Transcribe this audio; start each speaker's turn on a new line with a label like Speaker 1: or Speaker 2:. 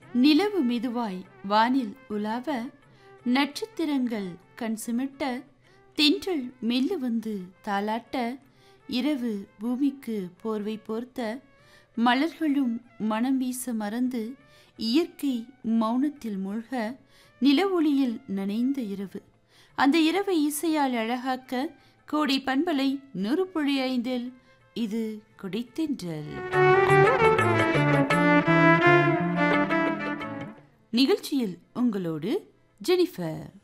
Speaker 1: நிலவு மெதுவாய் வானில் உலாவ நட்சத்திரங்கள் கண் சிமிட்ட தென்றல் மெல்ல வந்து தாலாட்ட இரவு பூமிக்கு போர்வை போர்த்த மலர்களும் மனம் வீச மறந்து இயற்கை மௌனத்தில் மூழ்க நில ஒளியில் நனைந்த இரவு அந்த இரவை இசையால் அழகாக்க கோடை பண்பலை நூறு புள்ளி ஐந்தில் இது கொடைத்தென்றல் நிகழ்ச்சியில் உங்களோடு ஜெனிஃபர்